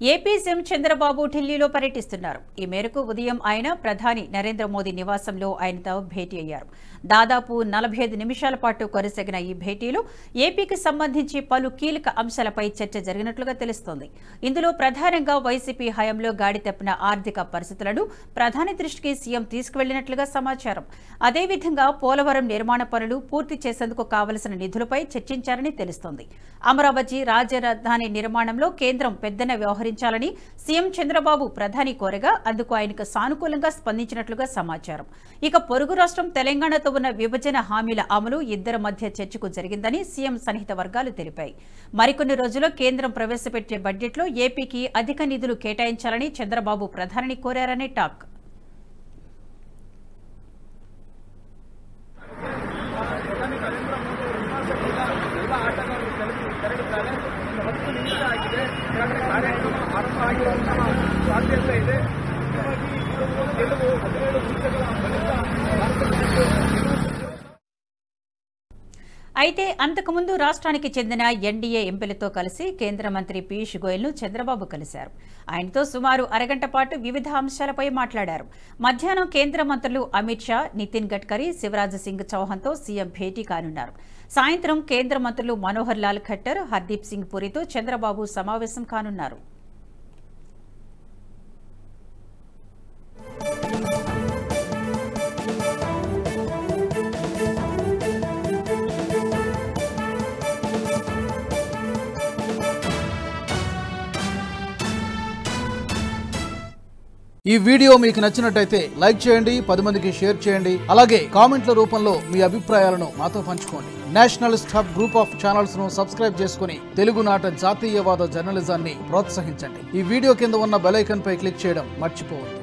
AP CM Chandrababu ఢిల్లీలో పర్యటిస్తున్నారు ఈ మేరకు ఉదయం ఆయన ప్రధాని నరేంద్ర మోదీ నివాసంలో ఆయనతో భేటీ అయ్యారు దాదాపు నలభై ఐదు నిమిషాల పాటు కొనసాగిన ఈ భేటీలో ఏపీకి సంబంధించి పలు కీలక అంశాలపై చర్చ జరిగినట్లుగా తెలుస్తోంది ఇందులో ప్రధానంగా వైసీపీ హయాంలో గాడి తప్పిన ఆర్థిక పరిస్థితులను ప్రధాని దృష్టికి సీఎం తీసుకువెళ్లినట్లుగా సమాచారం అదేవిధంగా పోలవరం నిర్మాణ పనులు పూర్తి చేసేందుకు కావలసిన నిధులపై చర్చించారని తెలుస్తోంది అమరావతి రాజధాని నిర్మాణంలో కేంద్రం పెద్దన వ్యవహరించాలని సీఎం చంద్రబాబు ప్రధాని కోరగా అందుకు ఆయనకు సానుకూలంగా స్పందించినట్లుగా సమాచారం ఇక పొరుగు రాష్ట్రం తెలంగాణతో ఉన్న విభజన హామీల అమలు ఇద్దరి మధ్య చర్చకు జరిగిందని సీఎం సన్నిహిత వర్గాలు తెలిపాయి మరికొన్ని రోజుల్లో కేంద్రం ప్రవేశపెట్టే బడ్జెట్లో ఏపీకి అధిక నిధులు కేటాయించాలని చంద్రబాబు ప్రధానిని కోరారని టాక్ ಎಲ್ಲ ಆಟಗಾರರು ತೆರಳಿ ತೆರಳಿದ್ದಾರೆ ಇನ್ನು ಹತ್ತು ನಿಮಿಷ ಆಗಿದೆ ಈಗಾಗಲೇ ಕಾರ್ಯಕ್ರಮ ಆರಂಭ ಆಗಿರುವಂತಹ ಸಾಧ್ಯತೆ ಇದೆ ಮುಖ್ಯವಾಗಿ ಇವತ್ತು ಗೆಲುವು ಹದಿನೇಳು ನಿಮಿಷಗಳ ಬಳಿಕ ಭಾರತ అయితే అంతకుముందు రాష్ట్రానికి చెందిన ఎన్డీఏ ఎంపీలతో కలిసి కేంద్ర మంత్రి పీయూష్ గోయల్ను చంద్రబాబు కలిశారు ఆయనతో సుమారు అరగంట పాటు వివిధ అంశాలపై మాట్లాడారు మధ్యాహ్నం కేంద్ర మంత్రులు అమిత్ షా నితిన్ గడ్కరీ శివరాజ్ సింగ్ చౌహాన్తో సీఎం భేటీ కానున్నారు సాయంత్రం కేంద్ర మంత్రులు మనోహర్ లాల్ ఖట్టర్ హర్దీప్ సింగ్ పురితో చంద్రబాబు సమావేశం కానున్నారు ఈ వీడియో మీకు నచ్చినట్టయితే లైక్ చేయండి పది మందికి షేర్ చేయండి అలాగే కామెంట్ల రూపంలో మీ అభిప్రాయాలను మాతో పంచుకోండి nationalist hub group of channels ను సబ్స్క్రైబ్ చేసుకుని తెలుగునాట జాతీయవాద జర్నలిజాన్ని ప్రోత్సహించండి ఈ వీడియో కింద ఉన్న బెల్ ఐకాన్ పై క్లిక్ చేయడం మర్చిపోవద్దు